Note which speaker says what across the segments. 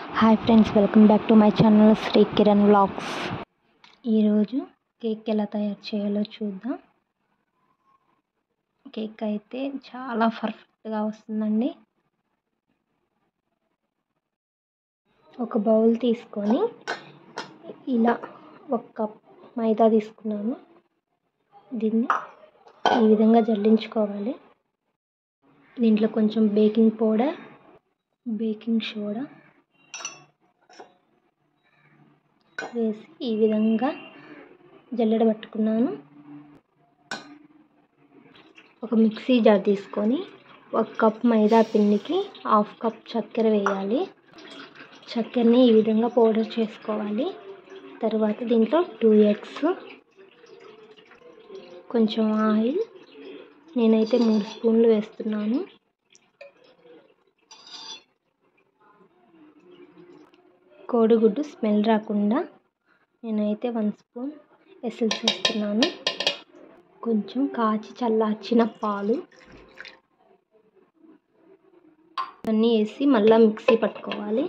Speaker 1: hi friends welcome back to my channel Shri Kiran vlogs ఈరోజు cake ఎలా తయారు చేయాలో చూద్దాం కేక్ అయితే చాలా పర్ఫెక్ట్గా వస్తుందండి ఒక బౌల్ తీసుకొని ఇలా ఒక కప్ మైదా తీసుకున్నాను దీన్ని ఈ విధంగా జల్లించుకోవాలి దీంట్లో కొంచెం బేకింగ్ పౌడర్ బేకింగ్ సోడా వేసి ఈ విధంగా జల్లెడ పట్టుకున్నాను ఒక మిక్సీ జార్ తీసుకొని ఒక కప్ మైదా పిండికి హాఫ్ కప్ చక్కెర వేయాలి చక్కెరని ఈ విధంగా పౌడర్ చేసుకోవాలి తర్వాత దీంట్లో టూ ఎగ్స్ కొంచెం ఆయిల్ నేనైతే మూడు స్పూన్లు వేస్తున్నాను కోడిగుడ్డు స్మెల్ రాకుండా నేనైతే వన్ స్పూన్ ఎసెన్స్ వేస్తున్నాను కొంచెం కాచి చల్లార్చిన పాలు అన్నీ వేసి మళ్ళీ మిక్సీ పట్టుకోవాలి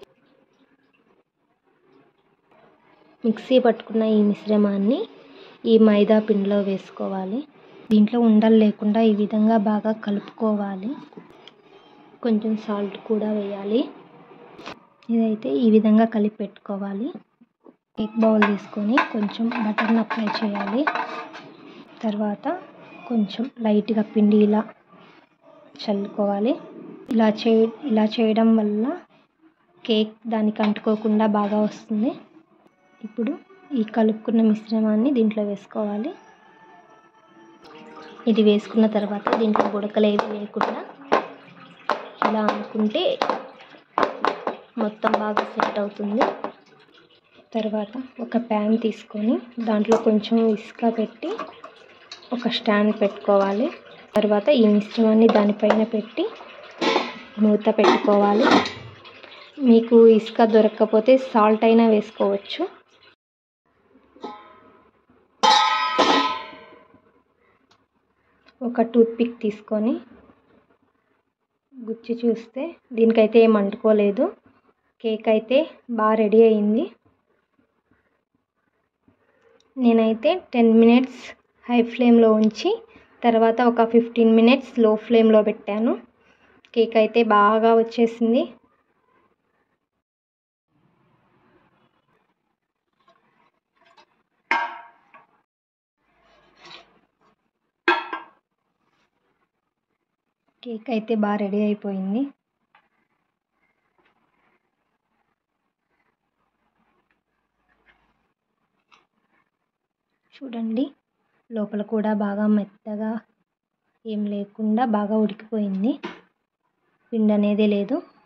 Speaker 1: మిక్సీ పట్టుకున్న ఈ మిశ్రమాన్ని ఈ మైదా పిండిలో వేసుకోవాలి దీంట్లో ఉండలు లేకుండా ఈ విధంగా బాగా కలుపుకోవాలి కొంచెం సాల్ట్ కూడా వేయాలి ఇదైతే ఈ విధంగా కలిపి పెట్టుకోవాలి కేక్ బౌల్ తీసుకొని కొంచెం బటర్ని అప్లై చేయాలి తర్వాత కొంచెం లైట్గా పిండి ఇలా చల్లుకోవాలి ఇలా చే ఇలా చేయడం వల్ల కేక్ దానికి అంటుకోకుండా బాగా వస్తుంది ఇప్పుడు ఈ కలుపుకున్న మిశ్రమాన్ని దీంట్లో వేసుకోవాలి ఇది వేసుకున్న తర్వాత దీంట్లో బుడకలు ఏవి లేకుండా ఇలా అనుకుంటే మొత్తం బాగా సెట్ అవుతుంది తర్వాత ఒక ప్యాన్ తీసుకొని దాంట్లో కొంచెం ఇసుక పెట్టి ఒక స్టాండ్ పెట్టుకోవాలి తర్వాత ఈ మిశ్రమాన్ని దానిపైన పెట్టి మూత పెట్టుకోవాలి మీకు ఇసుక దొరకకపోతే సాల్ట్ అయినా వేసుకోవచ్చు ఒక టూత్ పిక్ తీసుకొని గుచ్చి చూస్తే దీనికైతే ఏం అంటుకోలేదు కేక్ అయితే బాగా రెడీ అయింది నేనైతే టెన్ మినిట్స్ హై ఫ్లేమ్లో ఉంచి తర్వాత ఒక ఫిఫ్టీన్ మినిట్స్ లో ఫ్లేమ్లో పెట్టాను కేక్ అయితే బాగా వచ్చేసింది కేక్ అయితే బాగా రెడీ అయిపోయింది చూడండి లోపల కూడా బాగా మెత్తగా ఏం లేకుండా బాగా ఉడికిపోయింది పిండి అనేది లేదు